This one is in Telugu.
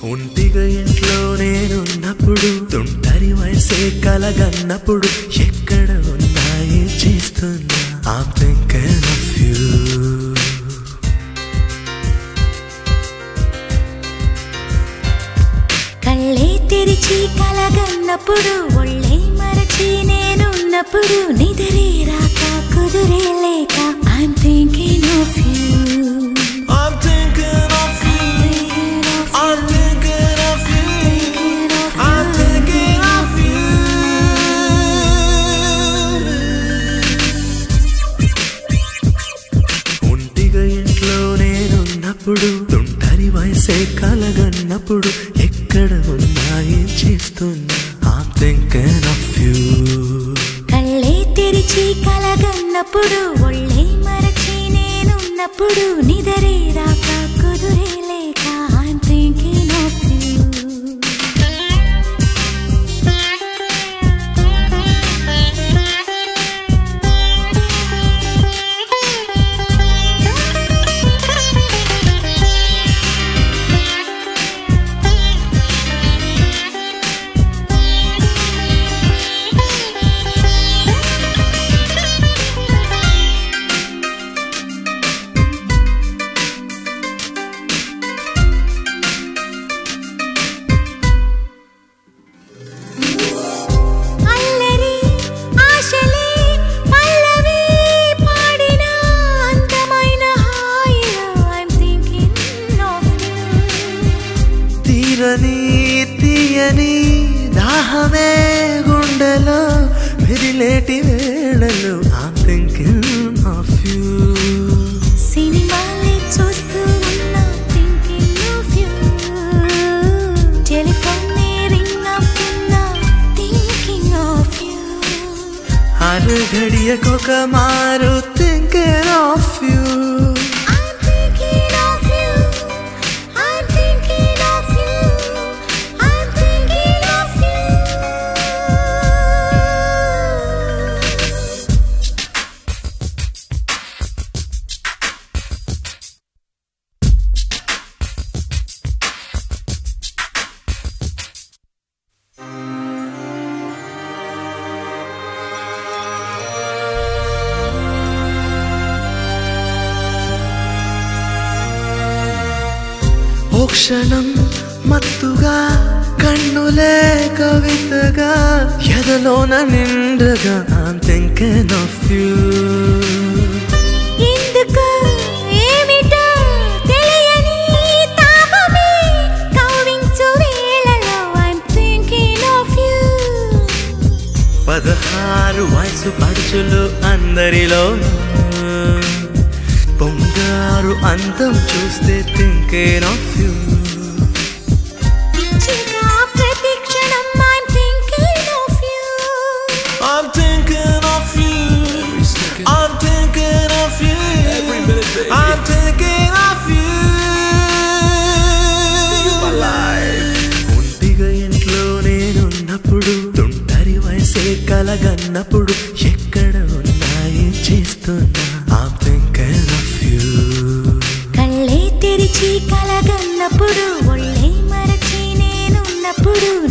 ఒంటిగా ఇంట్లో నేనున్నప్పుడు తుంటరి వయసే కలగన్నప్పుడు ఎక్కడ ఉన్నాయి చేస్తున్నా I'm thinking of you కళ్ళే తెరిచి కలగన్నప్పుడు ఒళ్ళే మరచి నేనున్నప్పుడు నిదరే రాక కుదురే లేక I'm thinking of you I'm thinking of you I'm thinking of you I'm thinking of you ఒంటిగా ఇంట్లో నేనున్నప్పుడు తుంటరి వయసే కలగన్నప్పుడు ఎక్కడ ఉన్నాయి చేస్తున్నా I'm thinking of you కళ్ళే తెరిచి కలగన్నప్పుడు ఒళ్ళే మరచి నేనున్నప్పుడు నిదరే రాక కుదురే లేక I'm thinking of you అల్లరి ఆశలే పల్లవి పాడిన అందమైన హాయిలో I'm thinking of you తీరని తీయని దాహమే గుండెలో విరిలేటి వేళలు I'm thinking of you సినిమాలే చూస్తూ ఉన్నా thinking of you telephone ring అవుతున్నా thinking of you అరు ఘడియకొక మారు thinking of you I'm thinking of you I'm thinking of you I'm thinking of you ఓ క్షణం మత్తుగా కన్నులే కవితగా ఎదలోన నిండగా I'm thinking of you ఎందుకు ఏమిటో తెలియని తాపమే కవ్వించు వేళలో I'm thinking of you పదహారు వయసు పడుచులు అందరిలో పొంగారు అందం చూస్తే థింకేన్ ఆఫ్ యూ పిచ్చిగా ప్రతి క్షణం I'm thinking of you I'm thinking of you I'm thinking of you Every minute, baby. I'm thinking of you my life. ఒంటిగా ఇంట్లో నేనున్నప్పుడు తుంటరి వయసే కలగన్నప్పుడు ఎక్కడ ఉన్నాయి చేస్తున్నా I'm thinking of you కళ్ళే తెరిచి కలగన్నప్పుడు ఒళ్ళే మరచి నేనున్నప్పుడు